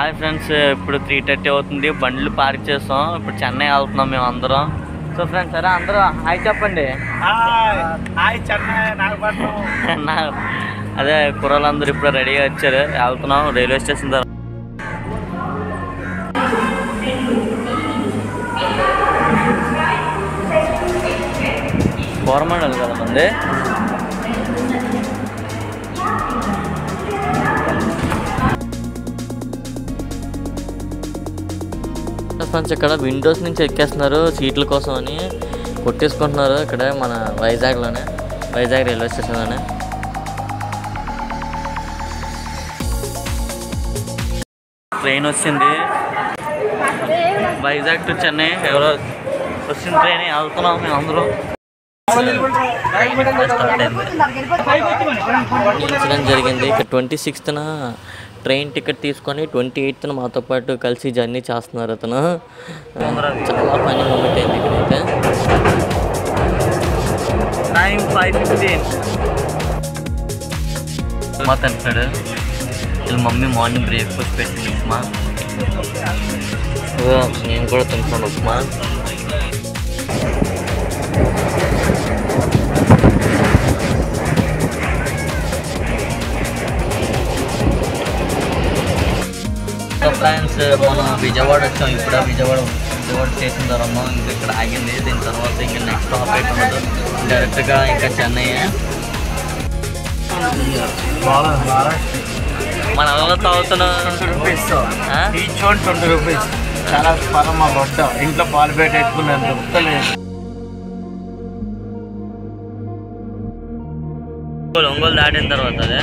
Hi friends ఇప్పుడు three thirty అవుతుంది బండ్లు పార్క్ చేస్తాం ఇప్పుడు చెన్నై వెళ్తున్నాం మేము అందరం సో ఫ్రెండ్స్ సరే అందరూ హాయ్ చెప్పండి హాయ్ చెన్నై నాగపట్నం నా అదే కుర్రాళ్ళందరూ ఇప్పుడు రెడీగా వచ్చారు వెళ్తున్నాం రైల్వే స్టేషన్ దగ్గర కోరమండలి కదా మంది ఫ్రెండ్స్ ఇక్కడ విండోస్ నుంచి ఎక్కేస్తున్నారు సీట్ల కోసం అని కొట్టేసుకుంటున్నారు ఇక్కడ మన వైజాగ్లోనే వైజాగ్ రైల్వే స్టేషన్లోనే ట్రైన్ వచ్చింది వైజాగ్ టు చెన్నై ఎవరో వచ్చిన ట్రైన్ వెళ్తున్నాం మేము అందరం ఇన్సిడెంట్ జరిగింది ఇక్కడ ట్వంటీ సిక్స్త్న ట్రైన్ టికెట్ తీసుకొని ట్వంటీ ఎయిత్న మాతో పాటు కలిసి జర్నీ చేస్తున్నారు అతను చాలా ఫనీ మూమెంట్ అయింది ఇక్కడైతే టైం ఫైవ్ ఫిఫ్టీన్ ఉప్మా తింటున్నాడు వీళ్ళ మమ్మీ మార్నింగ్ బ్రేక్ఫాస్ట్ పెట్టింది ఉప్మా ఇదిగో నేను కూడా తింటున్నాను ఉప్మా సో ఫ్రెండ్స్ మనం విజయవాడ వచ్చాం ఇప్పుడు విజయవాడ విజయవాడ స్టేషన్ ద్వారా ఉన్నాం ఇంకా ఇక్కడ ఆగింది దీని తర్వాత ఇంకా నెక్స్ట్ స్టాప్ అయితే ఉండదు డైరెక్ట్గా ఇంకా చెన్నై మన అలా తాగుతున్నాం రూపీస్ ఆ? ఈచ్ వన్ ట్వంటీ రూపీస్ చాలా పరమ రొట్ట ఇంట్లో పాలు బయట వేసుకునేంత ఉత్తలేదు ఒంగోలు ఒంగోలు దాటిన తర్వాత అదే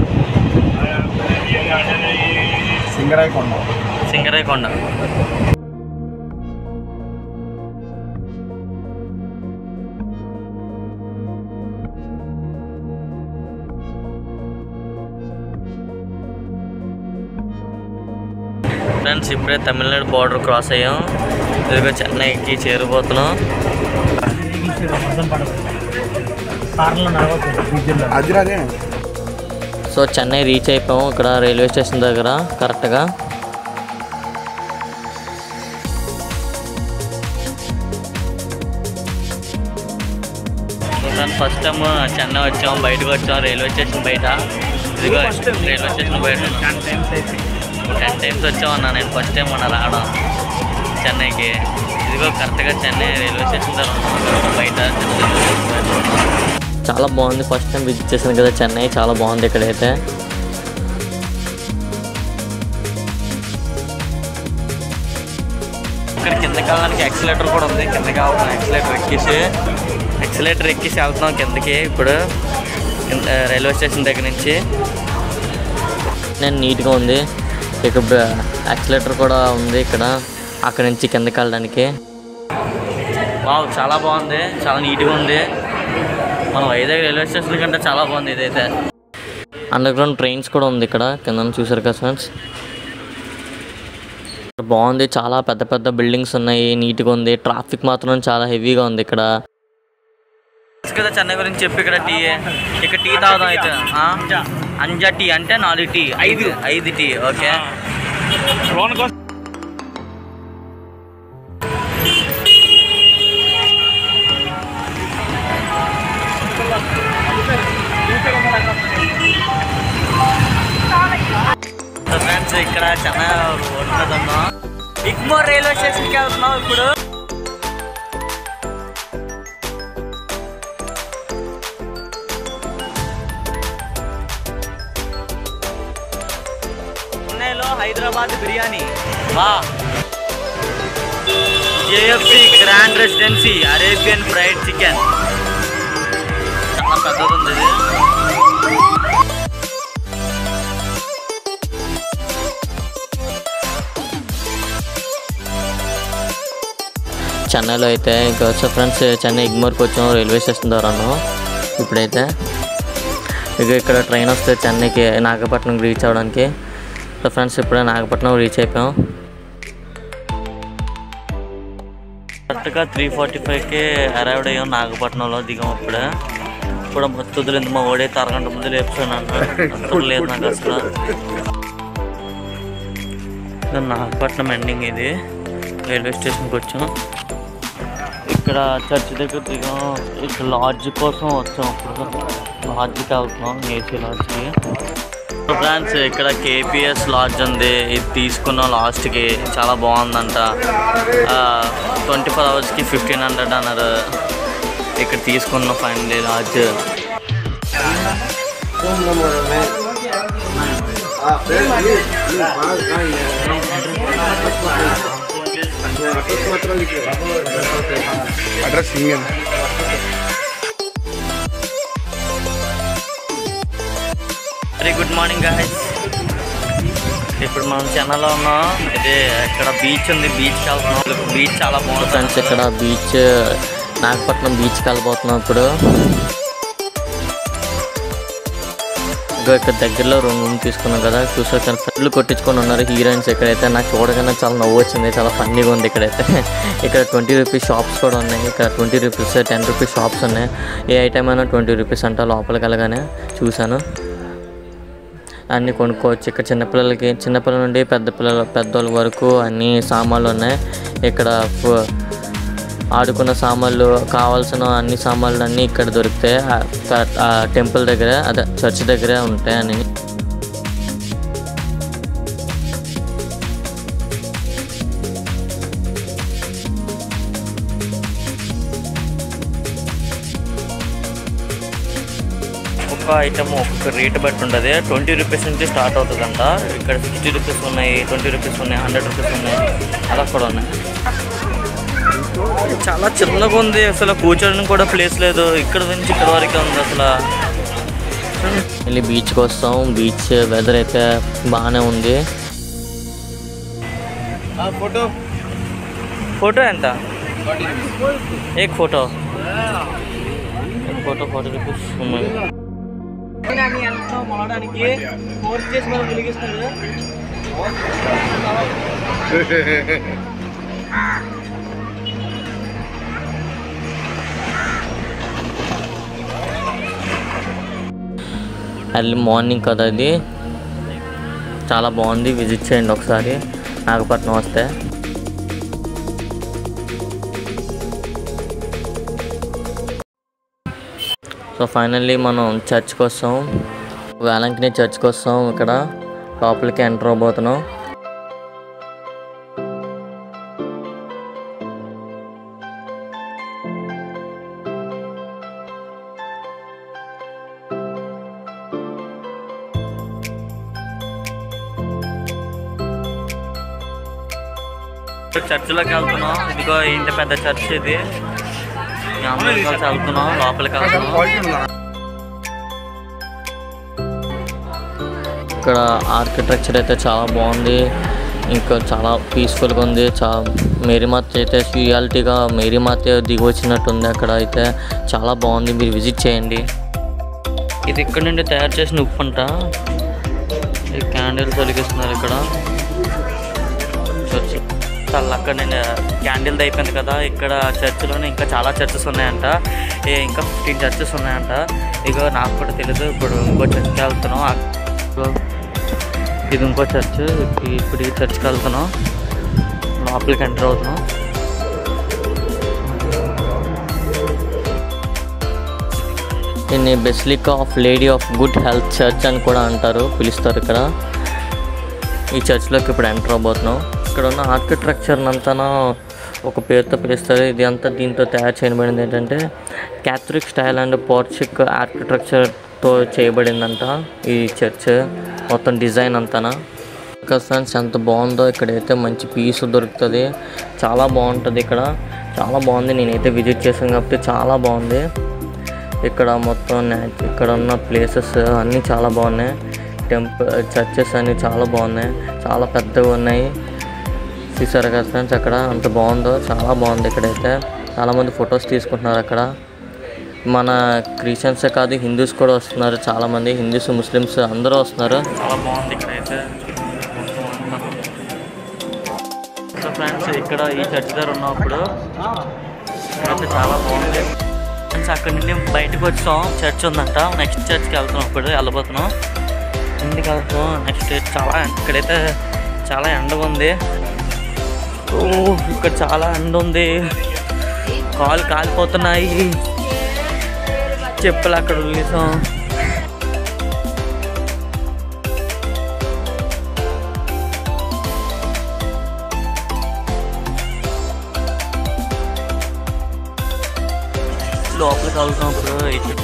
సింగరాయ కొండ సింగరైకొండ ఫ్రెండ్స్ ఇప్పుడే తమిళనాడు బార్డర్ క్రాస్ అయ్యాం ఇదిగో చెన్నైకి చేరిపోతున్నాం అది రాదే సో చెన్నై రీచ్ అయిపోయాం ఇక్కడ రైల్వే స్టేషన్ దగ్గర కరెక్ట్గా ఫస్ట్ టైం చెన్నై వచ్చాం బయటకు వచ్చాం రైల్వే స్టేషన్ బయట ఇదిగో రైల్వే స్టేషన్ బయట టెన్ టైమ్స్ వచ్చాం అన్న నేను ఫస్ట్ టైం అన్న రావడం చెన్నైకి ఇదిగో కరెక్ట్గా చెన్నై రైల్వే స్టేషన్ దగ్గర ఉన్నాం బయట చాలా బాగుంది ఫస్ట్ టైం విజిట్ చేశాను కదా చెన్నై చాలా బాగుంది ఇక్కడైతే ఇక్కడ కిందకి వెళ్ళడానికి ఎక్సలేటర్ కూడా ఉంది కిందకి వెళ్తున్నాం ఎక్సలేటర్ ఎక్కేసి ఎక్సలేటర్ ఎక్కేసి వెళ్తున్నాం కిందకి ఇప్పుడు కింద- రైల్వే స్టేషన్ దగ్గర నుంచి నేను నీట్గా ఉంది ఇక్కడ యాక్సిలేటర్ కూడా ఉంది ఇక్కడ అక్కడ నుంచి కిందకి వెళ్ళడానికి వావ్ చాలా బాగుంది చాలా నీట్గా ఉంది మన వైజాగ్ రైల్వే స్టేషన్ కంటే చాలా బాగుంది ఇదైతే అండర్ గ్రౌండ్ ట్రైన్స్ కూడా ఉంది ఇక్కడ కింద చూసారు కదా ఫ్రెండ్స్ బాగుంది చాలా పెద్ద పెద్ద బిల్డింగ్స్ ఉన్నాయి నీట్గా ఉంది ట్రాఫిక్ మాత్రం చాలా హెవీగా ఉంది ఇక్కడ కదా చెన్నై గురించి చెప్పి ఇక్కడ టీ ఇక్కడ టీ తాగుదాం అయితే ఆ? అంజా టీ అంటే నాలుగు టీ ఐదు ఐదు టీ ఓకే ఫ్రెండ్స్ ఇక్కడ చెన్నై రోడ్ మీద ఉన్నాం ఇగ్మోర్ రైల్వే స్టేషన్కి వెళ్తున్నాం ఇప్పుడు చెన్నైలో హైదరాబాద్ బిర్యానీ వా JFC grand residency Arabian fried chicken చాలా పెద్దది ఉంది ఇది చెన్నైలో అయితే ఇంకా వచ్చే ఫ్రెండ్స్ చెన్నై ఇగ్మోర్కి వచ్చాం రైల్వే స్టేషన్ ద్వారాను ఇప్పుడైతే ఇక ఇక్కడ ట్రైన్ వస్తే చెన్నైకి నాగపట్నం రీచ్ అవ్వడానికి సో ఫ్రెండ్స్ ఇప్పుడే నాగపట్నం రీచ్ అయిపోయాం కరెక్ట్గా త్రీ ఫార్టీ ఫైవ్కి అరైవ్డ్ అయ్యాం నాగపట్నంలో దిగాం ఇప్పుడే ఇప్పుడు మత్తు వదిలింది మా ఓడైతే అరగంట ముందు లేపుతాను అసలు లేదు నాకు అసలు సో నాగపట్నం ఎండింగ్ ఇది రైల్వే స్టేషన్కి వచ్చాం ఇక్కడ చర్చ్ దగ్గర దిగాం ఇక్కడ లాడ్జ్ కోసం వచ్చాం ఇప్పుడు లాడ్జ్కి వెళ్తున్నాం ఏసీ లాడ్జ్కి ఫ్రెండ్స్ ఇక్కడ కేపీఎస్ లాడ్జ్ ఉంది ఇది తీసుకున్నాం లాస్ట్కి చాలా బాగుందంట ట్వంటీ ఫోర్ అవర్స్కి ఫిఫ్టీన్ హండ్రెడ్ అన్నారు ఇక్కడ తీసుకున్నాం ఫైనలీ లాడ్జ్ అడ్రస్ ఇంగన్ వెరీ గుడ్ మార్నింగ్ గాయస్ ఇప్పుడు మనం చెన్నైలో ఉన్నాం ఇది ఇక్కడ బీచ్ ఉంది బీచ్కి వెళ్తున్నాం బీచ్ చాలా బాగుంది ఫ్రెండ్స్ ఇక్కడ బీచ్ నాగపట్నం బీచ్కి వెళ్ళిపోతున్నాం ఇప్పుడు ఇగో ఇక్కడ దగ్గరలో రెండు రూమ్ తీసుకున్నాం కదా చూసాక ఫుడ్లు కొట్టించుకొని ఉన్నారు హీరోయిన్స్ ఇక్కడైతే నాకు చూడగానే చాలా నవ్వు వచ్చింది చాలా ఫన్నీగా ఉంది ఇక్కడైతే ఇక్కడ ట్వంటీ రూపీస్ షాప్స్ కూడా ఉన్నాయి ఇక్కడ twenty rupees ten rupees shops ఉన్నాయి ఏ ఐటమ్ అయినా ట్వంటీ రూపీస్ అంట లోపలికి వెళ్ళగానే చూశాను అన్నీ కొనుక్కోవచ్చు ఇక్కడ చిన్నపిల్లలకి చిన్నపిల్లల నుండి పెద్ద పిల్లల పెద్దోళ్ళ వరకు అన్ని సామాన్లు ఉన్నాయి ఇక్కడ ఫు- ఆడుకున్న సామాన్లు కావాల్సిన అన్ని సామాన్లు అన్నీ ఇక్కడ దొరుకుతాయి ఆ క- ఆ టెంపుల్ దగ్గర అదే చర్చ్ దగ్గరే ఉంటాయి అన్ని ఒక్కొక్క ఐటమ్ ఒక్కొక్క రేట్ బట్టి ఉంటుంది ట్వంటీ రూపీస్ నుంచి స్టార్ట్ అవుతుందంట ఇక్కడ సిక్స్టీ రూపీస్ ఉన్నాయి ట్వంటీ రూపీస్ ఉన్నాయి హండ్రెడ్ రూపీస్ ఉన్నాయి అలా కూడా ఉన్నాయి చాలా చిన్నగా ఉంది అసలు కూర్చోడానికి కూడా ప్లేస్ లేదు ఇక్కడ నుంచి ఇక్కడ వరకే ఉంది అసలు మళ్ళీ బీచ్కి వస్తాం బీచ్ వెదర్ అయితే బాగానే ఉంది ఫోటో ఫోటో ఎంత ఏ ఫోటో ఫోటో ఫోటో రూపీస్ ఉన్నాయి ఎర్లీ మార్నింగ్ కదా అది చాలా బాగుంది విజిట్ చేయండి ఒకసారి నాగపట్నం వస్తే సో ఫైనల్లీ మనం చర్చ్కి వస్తాం వేలంకిని చర్చ్కి వస్తాం ఇక్కడ లోపలికి ఎంటర్ అవబోతున్నాం చర్చిలోకి వెళ్తున్నాం ఇదిగో ఇంత పెద్ద చర్చ్ ఇది మేము అందరం కలిసి వెళ్తున్నాం లోపలికి వెళ్తున్నాం ఇక్కడ ఆర్కిటెక్చర్ అయితే చాలా బాగుంది ఇంకా చాలా పీస్ఫుల్గా ఉంది చా మేరీమాత అయితే రియాలిటీగా మేరీమాత దిగి వచ్చినట్టుంది అక్కడ అయితే చాలా బాగుంది మీరు విజిట్ చేయండి ఇది ఇక్కడ నుండి తయారు చేసిన ఉప్పు అంట ఈ క్యాండిల్స్ వెలిగిస్తున్నారు ఇక్కడ చర్చ్ చాలా అక్కడ నేను క్యాండిల్ది అయిపోయింది కదా ఇక్కడ చర్చిలోనే ఇంకా చాలా చర్చెస్ ఉన్నాయంట ఏ ఇంకా ఫిఫ్టీన్ చర్చెస్ ఉన్నాయంట ఇక నాకు కూడా తెలియదు ఇప్పుడు ఇంకో చర్చ్కి వెళ్తున్నాం ఆ- ఇది ఇంకో చర్చ్ ఇప్పుడు ఈ చర్చ్కి వెళ్తున్నాం లోపలికి ఎంటర్ అవుతున్నాం దీన్ని Basilica of Lady of Good Health Church అని కూడా అంటారు పిలుస్తారు ఇక్కడ ఈ చర్చ్లోకి ఇప్పుడు ఎంటర్ అవబోతున్నాం ఇక్కడ ఉన్న ఆర్కిటెక్చర్ అంతా ఒక పేరుతో పిలుస్తారు ఇది అంతా దీంతో తయారు చేయబడింది ఏంటంటే క్యాథలిక్ స్టైల్ అండ్ పోర్చుక్ ఆర్కిటెక్చర్తో చేయబడిందంట ఈ చర్చ్ మొత్తం డిజైన్ అంతానా ఇంకా ఫ్రెండ్స్ ఎంత బాగుందో ఇక్కడైతే మంచి పీస్ దొరుకుతుంది చాలా బాగుంటుంది ఇక్కడ చాలా బాగుంది నేనైతే విజిట్ చేశాను కాబట్టి చాలా బాగుంది ఇక్కడ మొత్తం న్యాచ్ ఇక్కడ ఉన్న ప్లేసెస్ అన్నీ చాలా బాగున్నాయి టెంపుల్ చర్చెస్ అన్నీ చాలా బాగున్నాయి చాలా పెద్దగా ఉన్నాయి చూసారు కదా ఫ్రెండ్స్ అక్కడ అంత బాగుందో చాలా బాగుంది ఇక్కడైతే చాలామంది ఫొటోస్ తీసుకుంటున్నారు అక్కడ మన క్రిస్టియన్సే కాదు హిందూస్ కూడా వస్తున్నారు చాలామంది హిందూస్ ముస్లిమ్స్ అందరూ వస్తున్నారు చాలా బాగుంది ఇక్కడైతే సో ఫ్రెండ్స్ ఇక్కడ ఈ చర్చ్ దగ్గర ఉన్నప్పుడు ఇక్కడైతే చాలా బాగుంది ఫ్రెండ్స్ అక్కడ నుండి బయటకు వచ్చాం చర్చ్ ఉందంట నెక్స్ట్ చర్చ్కి వెళ్తున్నాం ఇప్పుడు వెళ్ళబోతున్నాం ఇంటికి వెళ్తాం నెక్స్ట్ చాలా ఇక్కడైతే చాలా ఎండగా ఉంది ఓ ఇక్కడ చాలా ఎండ ఉంది కాలు కాలిపోతున్నాయి చెప్పులు అక్కడ వదిలేసాం లోపలికి వెళ్తాం ఇప్పుడు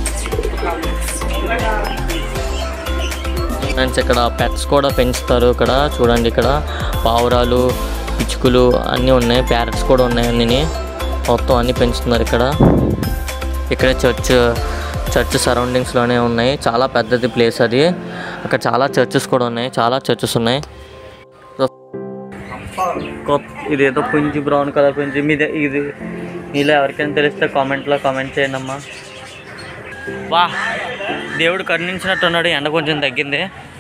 ఫ్రెండ్స్ ఇక్కడ పెట్స్ కూడా పెంచుతారు ఇక్కడ చూడండి ఇక్కడ పావురాలు పిచ్చుకలు అన్నీ ఉన్నాయి ప్యారెట్స్ కూడా ఉన్నాయి అన్నీ మొత్తం అన్నీ పెంచుతున్నారు ఇక్కడ ఇక్కడ చర్చ్ చర్చ్ సరౌండింగ్స్లోనే ఉన్నాయి చాలా పెద్దది ప్లేస్ అది అక్కడ చాలా చర్చెస్ కూడా ఉన్నాయి చాలా చర్చెస్ ఉన్నాయి సో కొత్త ఇదేదో పుంజి బ్రౌన్ కలర్ పుంజి మీదే ఇది మీలో ఎవరికైనా తెలిస్తే కామెంట్లో కామెంట్ చేయండి అమ్మా వా దేవుడు కరుణించినట్టున్నాడు ఎండ కొంచెం తగ్గింది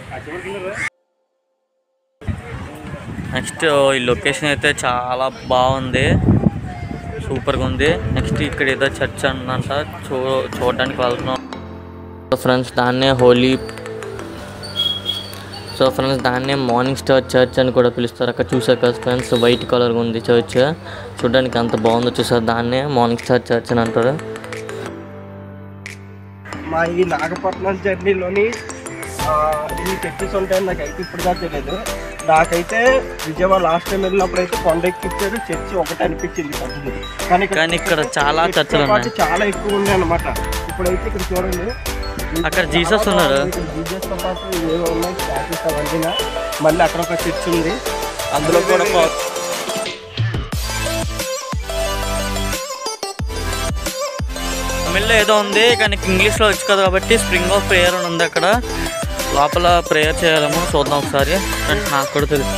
నెక్స్ట్ ఈ లొకేషన్ అయితే చాలా బాగుంది సూపర్గా ఉంది నెక్స్ట్ ఇక్కడ ఏదో చర్చ్ అందంట చూ చూడడానికి వెళ్తున్నాం సో ఫ్రెండ్స్ దాన్నే హోలీ సో ఫ్రెండ్స్ దాన్నే మార్నింగ్ స్టార్ చర్చ్ అని కూడా పిలుస్తారు అక్కడ చూసారు కదా ఫ్రెండ్స్ వైట్ కలర్గా ఉంది చర్చ్ చూడడానికి అంత బాగుందో చూసారు దాన్నే మార్నింగ్ స్టార్ చర్చ్ అని అంటారు మా ఈ నాగపట్నం జర్నీలోని ఆ, ఈ చర్చెస్ ఉంటాయని నాకైతే ఇప్పుడు దాకా తెలియదు నాకైతే విజయవాడ లాస్ట్ టైం వెళ్ళినప్పుడు అయితే కొండ ఎక్కిచ్చారు చర్చి ఒకటి అనిపించింది పెద్దది కానీ కానీ ఇక్కడ చాలా ఎక్కువ చర్చిలు పాటు ఉన్నాయి చాలా ఎక్కువ ఉన్నాయి అనమాట ఇప్పుడైతే ఇక్కడ చూడండి అక్కడ జీసస్ ఉన్నారు. జీసస్ తో పాటు ఏవో ఉన్నాయి స్టాచ్యూస్ అవన్నీ మళ్ళీ అక్కడ ఒక చర్చ్ ఉంది అందులో కూడా పో- తమిళ్లో ఏదో ఉంది కానీ ఇంగ్లీష్లో వచ్చు కదా కాబట్టి స్ప్రింగ్ ఆఫ్ ప్రేయర్ అని ఉంది అక్కడ లోపల ప్రేయర్ చేయాలేమో చూద్దాం ఒకసారి ఫ్రెండ్స్ నాకు కూడా తెలుసు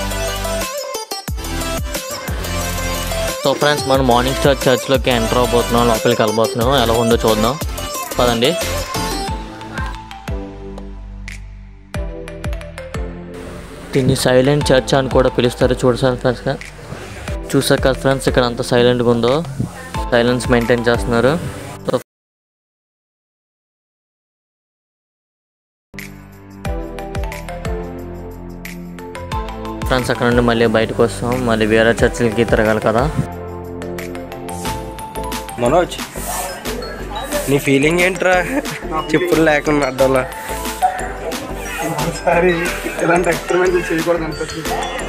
సో ఫ్రెండ్స్ మనం మార్నింగ్ స్టార్ చర్చ్లోకి ఎంటర్ అవబోతున్నాం లోపలికి వెళ్ళబోతున్నాం ఎలా ఉందో చూద్దాం పదండి దీన్ని సైలెంట్ చర్చ్ అని కూడా పిలుస్తారు చూడసారి ఫ్రెండ్స్ చూసారు కదా ఫ్రెండ్స్ ఇక్కడ అంత సైలెంట్గా ఉందో సైలెన్స్ మెయింటైన్ చేస్తున్నారు సో ఫ్రెండ్స్ అక్కడ నుండి మళ్ళీ బయటకు వస్తాం మళ్ళీ వేరే చర్చిలకి తిరగాలి కదా మనోజ్ నీ ఫీలింగ్ ఏంట్రా చెప్పులు లేకుండా అడ్డలా ఒకసారి ఇలాంటి ఎక్స్పెరిమెంట్ చేయకూడదు అనిపిస్తుంది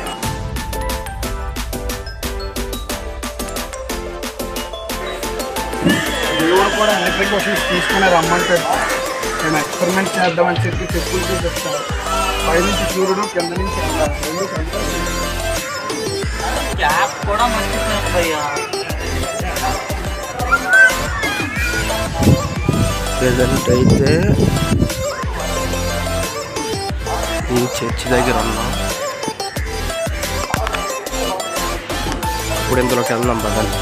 దేవుడు కూడా ఎలక్ట్రిక్ మషిన్స్ తీసుకుని రమ్మంటాడు మేము ఎక్స్పెరిమెంట్ చేద్దామని చెప్పి చెప్పులు చూపిస్తాను పై నుంచి సూర్యుడు కింద నుంచి ఎండ. రెండు కలిసి క్యాప్ కూడా ప్రజెంట్ అయితే ఈ చర్చ్ దగ్గర ఉన్నాం ఇప్పుడు ఇందులోకి వెళ్దాం పదండి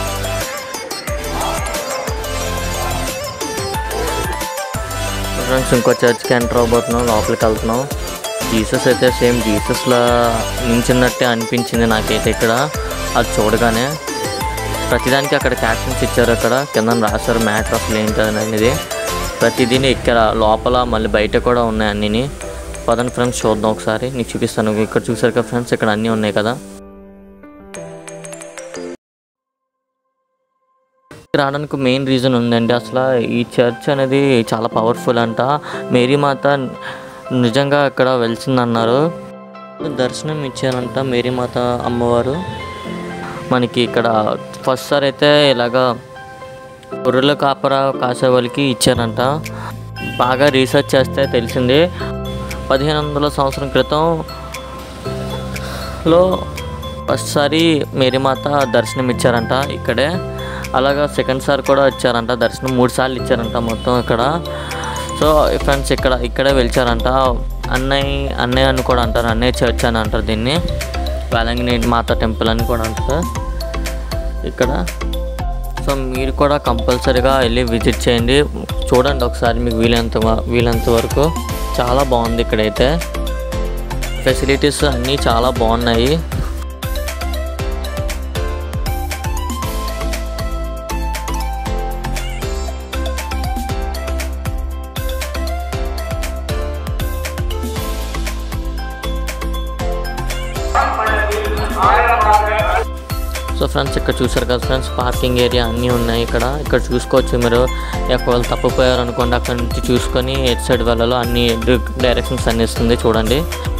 ఫ్రెండ్స్ ఇంకో చర్చ్కి ఎంటర్ అవబోతున్నాం లోపలికి వెళ్తున్నాం జీసస్ అయితే సేమ్ జీసస్లా నించున్నట్టే అనిపించింది నాకైతే ఇక్కడ అది చూడగానే ప్రతిదానికి అక్కడ క్యాప్షన్స్ ఇచ్చారు అక్కడ కింద రాశారు మ్యాటర్ అసలు ఏంటి అనేది ప్రతిదీని ఇక్కడ లోపల మళ్ళీ బయట కూడా ఉన్నాయి అన్నీ పదండి ఫ్రెండ్స్ చూద్దాం ఒకసారి నీకు చూపిస్తాను ఇక్కడ చూసారు కదా ఫ్రెండ్స్ ఇక్కడ అన్నీ ఉన్నాయి కదా రావడానికి మెయిన్ రీజన్ ఉందండి అసలు ఈ చర్చ్ అనేది చాలా పవర్ఫుల్ అంట మేరీ మాత నిజంగా ఇక్కడ వెలిసిందన్నారు దర్శనం ఇచ్చారంట మేరీ మాత అమ్మవారు మనకి ఇక్కడ ఫస్ట్ సార్ అయితే ఇలాగా గొర్రెల కాపర కాసే వాళ్ళకి ఇచ్చారంట బాగా రీసెర్చ్ చేస్తే తెలిసింది పదిహేను వందల సంవత్సరం క్రితం లో ఫస్ట్ సారి మేరీమాత దర్శనం ఇచ్చారంట ఇక్కడే అలాగా సెకండ్ సారి కూడా ఇచ్చారంట దర్శనం మూడు సార్లు ఇచ్చారంట మొత్తం ఇక్కడ సో ఫ్రెండ్స్ ఇక్కడ ఇక్కడే వెలిచారంట అన్నయ్య అన్నయ్య అని కూడా అంటారు అన్నయ్య చర్చ్ అని అంటారు దీన్ని వేలంగిని మాత టెంపుల్ అని కూడా అంటారు ఇక్కడ సో మీరు కూడా కంపల్సరీగా వెళ్ళి విజిట్ చేయండి చూడండి ఒకసారి మీకు వీలైనంత వీలైనంత వరకు చాలా బాగుంది ఇక్కడైతే ఫెసిలిటీస్ అన్నీ చాలా బాగున్నాయి సో ఫ్రెండ్స్ ఇక్కడ చూసారు కదా ఫ్రెండ్స్ పార్కింగ్ ఏరియా అన్నీ ఉన్నాయి ఇక్కడ ఇక్కడ చూసుకోవచ్చు మీరు ఒకవేళ తప్పిపోయారు అనుకోండి అక్కడ నుంచి చూసుకొని ఎటు సైడ్ వెళ్ళాలో అన్ని డైరెక్షన్స్ అన్ని ఇస్తుంది చూడండి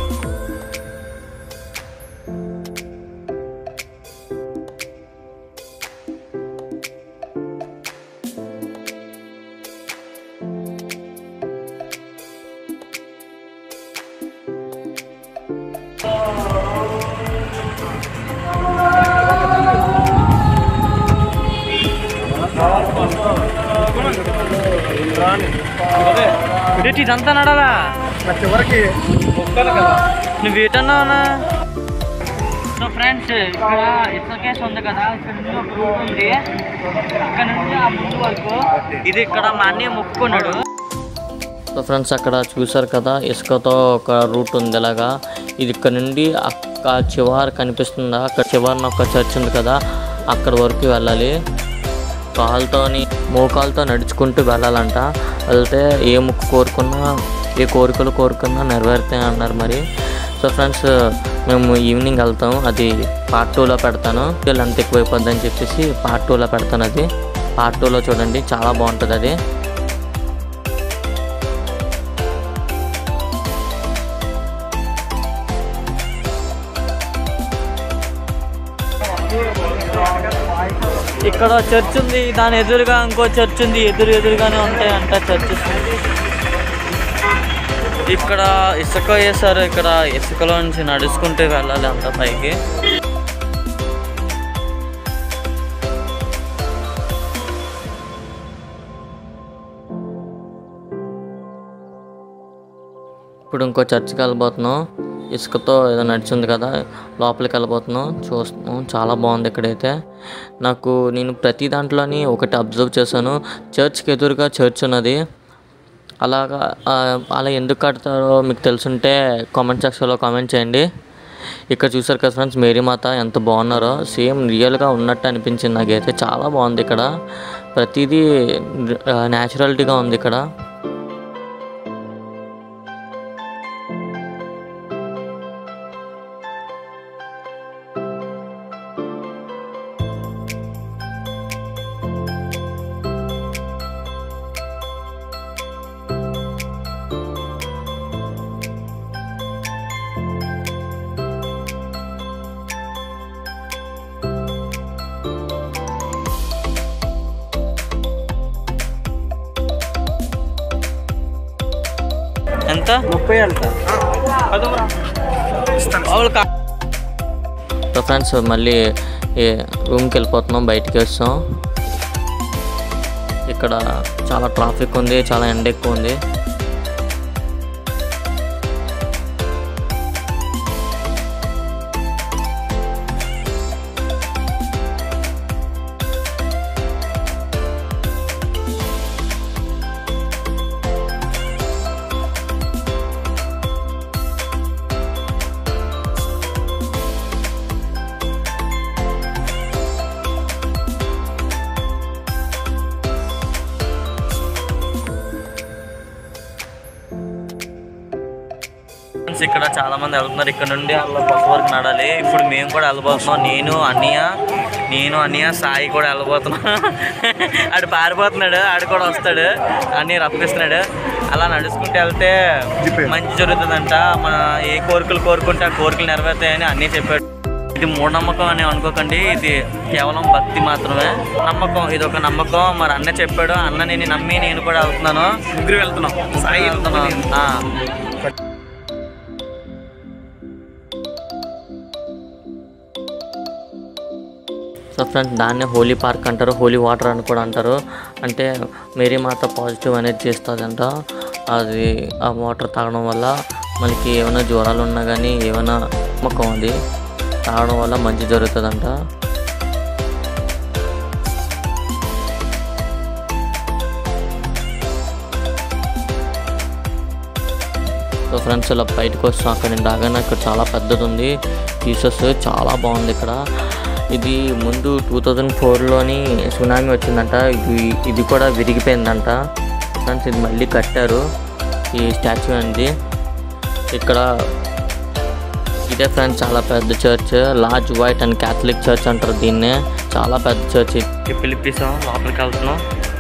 ఇదంతా నడాలా ఆ చివరికి నువ్వు ఏటన్నావునా సో ఫ్రెండ్స్ ఇక్కడ ఇసుక కేసు ఉంది కదా ఇక్కడ నుంచి ఒక రూట్ ఉంది ఇక్కడ నుంచి ఆ ముందు వరకు ఇది ఇక్కడ మా అన్నయ్య మొక్కుకున్నాడు సో ఫ్రెండ్స్ అక్కడ చూసారు కదా ఇసుకతో ఒక రూట్ ఉంది ఇలాగా ఇది ఇక్కడ నుండి అక్క చివరి కనిపిస్తుందా అక్కడ చివరిన ఒక చర్చ్ ఉంది కదా అక్కడ వరకు వెళ్ళాలి కాలుతోని మోకాలతో నడుచుకుంటూ వెళ్ళాలంట వెళ్తే ఏ ముక్కు కోరుకున్నా ఏ కోరికలు కోరుకున్నా నెరవేరుతాయి అన్నారు మరి సో ఫ్రెండ్స్ మేము ఈవినింగ్ వెళ్తాం అది పార్ట్ టూలో పెడతాను లెంత్ ఎక్కువైపోద్ది అని చెప్పేసి పార్ట్ టూలో పెడతాను అది పార్ట్ టూలో చూడండి చాలా బాగుంటుంది అది ఇక్కడ చర్చ్ ఉంది దాని ఎదురుగా ఇంకో చర్చ్ ఉంది ఎదురు ఎదురుగానే ఉంటాయి అంట చర్చెస్ ఇక్కడ ఇసుక వేసారు ఇక్కడ ఇసుకలో నుంచి నడుచుకుంటూ వెళ్ళాలి అంత పైకి ఇప్పుడు ఇంకో చర్చ్కి వెళ్ళబోతున్నాం ఇసుకతో ఏదో నడిచింది కదా లోపలికి వెళ్ళబోతున్నాం చూస్తున్నాం చాలా బాగుంది ఇక్కడైతే నాకు నేను ప్రతి దాంట్లోని ఒకటి అబ్జర్వ్ చేశాను చర్చ్కి ఎదురుగా చర్చ్ ఉన్నది అలాగా ఆ, అలా ఎందుకు కడతారో మీకు తెలుసుంటే కామెంట్ సెక్షన్లో కామెంట్ చేయండి ఇక్కడ చూసారు కదా ఫ్రెండ్స్ మేరీ మాత ఎంత బాగున్నారో సేమ్ రియల్గా ఉన్నట్టు అనిపించింది నాకైతే చాలా బాగుంది ఇక్కడ ప్రతిదీ న్యాచురాలిటీగా ఉంది ఇక్కడ ఎంత ముప్పై అంట సో ఫ్రెండ్స్ మళ్ళీ ఈ రూమ్కి వెళ్ళిపోతున్నాం బయటికి వస్తాం ఇక్కడ చాలా ట్రాఫిక్ ఉంది చాలా ఎండ ఎక్కువ ఉంది ఫ్రెండ్స్ ఇక్కడ చాలా మంది వెళ్తున్నారు ఇక్కడ నుండి వాళ్ళ బస్ వరకు నడాలి ఇప్పుడు మేము కూడా వెళ్ళబోతున్నాం నేను అన్నయ్య నేను అన్నయ్య సాయి కూడా వెళ్ళబోతున్నాం ఆడు పారిపోతున్నాడు ఆడు కూడా వస్తాడు అన్నీ రప్పిస్తున్నాడు అలా నడుచుకుంటూ వెళ్తే మంచి జరుగుతుందంట మన ఏ కోరికలు కోరుకుంటే ఆ కోరికలు నెరవేరుతాయని అన్నీ చెప్పాడు ఇది మూఢనమ్మకం అని అనుకోకండి ఇది కేవలం భక్తి మాత్రమే నమ్మకం ఇది ఒక నమ్మకం మరి అన్న చెప్పాడు అన్న నేను నమ్మి నేను కూడా వెళ్తున్నాను ముగ్గురు వెళ్తున్నాం సాయి వెళ్తున్నాను ఆ. సో ఫ్రెండ్స్ దాన్నే హోలీ పార్క్ అంటారు హోలీ వాటర్ అని కూడా అంటారు అంటే మేరీ మాత పాజిటివ్ అనేది చేస్తుందంట అది ఆ వాటర్ తాగడం వల్ల మనకి ఏమైనా జ్వరాలు ఉన్నా కానీ ఏమైనా నమ్మకం అది తాగడం వల్ల మంచి జరుగుతుందంట సో ఫ్రెండ్స్ ఇలా బయటకు వస్తాం అక్కడ నేను రాగానే ఇక్కడ చాలా పెద్దది ఉంది జీసస్ చాలా బాగుంది ఇక్కడ ఇది ముందు టూ థౌజండ్ ఫోర్లోని సునామీ వచ్చిందంట ఇది ఇది కూడా విరిగిపోయిందంట ఫ్రెండ్స్ ఇది మళ్ళీ కట్టారు ఈ స్టాచ్యూ అనేది ఇక్కడ ఇదే ఫ్రెండ్స్ చాలా పెద్ద church large white and Catholic church అంటారు దీన్నే చాలా పెద్ద చర్చ్ పిలిపిసాం లోపలికి వెళ్తున్నాం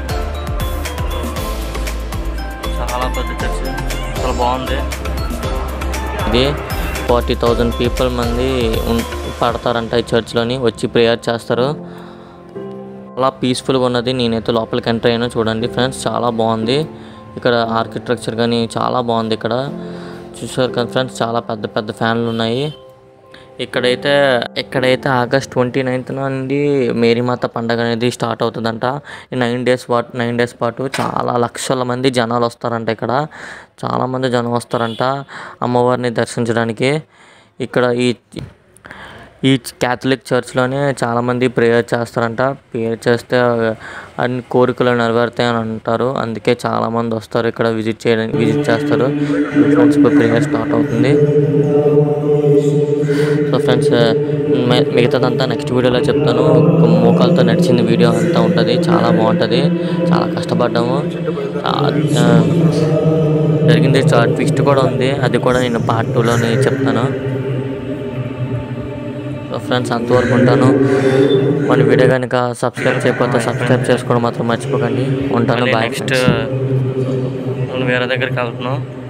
చాలా పెద్ద చర్చ్ చాలా బాగుంది ఇది ఫార్టీ థౌజండ్ పీపుల్ మంది ఉన్- పడతారంట ఈ చర్చ్లోని వచ్చి ప్రేయర్ చేస్తారు చాలా పీస్ఫుల్గా ఉన్నది నేనైతే లోపలికి ఎంటర్ అయ్యాను చూడండి ఫ్రెండ్స్ చాలా బాగుంది ఇక్కడ ఆర్కిటెక్చర్ కానీ చాలా బాగుంది ఇక్కడ చూసారు కదా ఫ్రెండ్స్ చాలా పెద్ద పెద్ద ఫ్యాన్లు ఉన్నాయి ఇక్కడైతే ఇక్కడైతే ఆగస్ట్ ట్వంటీ నైన్త్ నుండి మేరీమాత పండగ అనేది స్టార్ట్ అవుతుందంట ఈ నైన్ డేస్ పాటు నైన్ డేస్ పాటు చాలా లక్షల మంది జనాలు వస్తారంట ఇక్కడ చాలామంది జనం వస్తారంట అమ్మవారిని దర్శించడానికి ఇక్కడ ఈ ఈ క్యాథలిక్ చర్చ్లోనే చాలామంది ప్రేయర్ చేస్తారంట ప్రేయర్ చేస్తే అన్ని కోరికలు నెరవేరుతాయి అని అంటారు అందుకే చాలామంది వస్తారు ఇక్కడ విజిట్ చేయడానికి విజిట్ చేస్తారు ఫ్రెండ్స్ ఇప్పుడు ప్రేయర్ స్టార్ట్ అవుతుంది సో ఫ్రెండ్స్ మి- మిగతాదంతా నెక్స్ట్ వీడియోలో చెప్తాను ఒక మోకాలతో నడిచింది వీడియో అంతా ఉంటుంది చాలా బాగుంటుంది చాలా కష్టపడ్డాము ఆ, ఆ, జరిగింది చాలా ట్విస్ట్ కూడా ఉంది అది కూడా నేను పార్ట్ టూలోనే చెప్తాను సో ఫ్రెండ్స్ అంతవరకు ఉంటాను మన వీడియో కనుక సబ్స్క్రైబ్ చేయకపోతే సబ్స్క్రైబ్ చేసుకోవడం మాత్రం మర్చిపోకండి ఉంటాను బాయ్ నెక్స్ట్ వేరే దగ్గరికి వెళ్తున్నాం